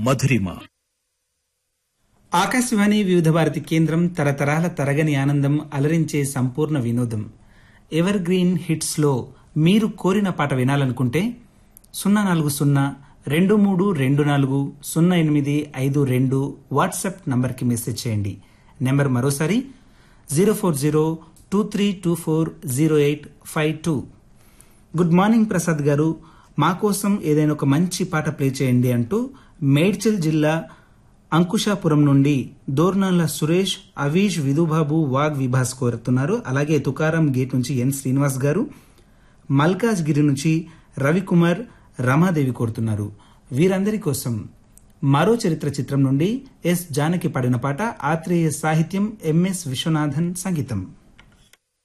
మధురిమ ఆకాశవాణి వివిధ భారతి కేంద్రం తరతరాల తరగని ఆనందం అలరించే సంపూర్ణ వినోదం ఎవర్ గ్రీన్ హిట్స్ లో మీరు కోరిన పాట వినాలనుకుంటే సున్నా నాలుగు సున్నా రెండు మూడు రెండు నాలుగు సున్నా ఎనిమిది ఐదు రెండు వాట్సాప్ నంబర్కి మెసేజ్ చేయండి నెంబర్ మరోసారి zero four zero two three two four zero eight five two good morning Prasad garu మా కోసం ఏదైనా ఒక మంచి పాట ప్లే చేయండి అంటూ మేడ్చల్ జిల్లా అంకుశాపురం నుండి దోర్నాల సురేష్ అవీష్ విధుబాబు వాగ్ విభాస్ కోరుతున్నారు అలాగే తుకారం గేట్ నుంచి ఎన్ శ్రీనివాస్ గారు మల్కాజ్ గిరి నుంచి రవికుమార్ రమాదేవి కోరుతున్నారు వీరందరి కోసం మరో చరిత్ర చిత్రం నుండి ఎస్ జానకి పాడిన పాట ఆత్రేయ సాహిత్యం ఎంఎస్ విశ్వనాథన్ సంగీతం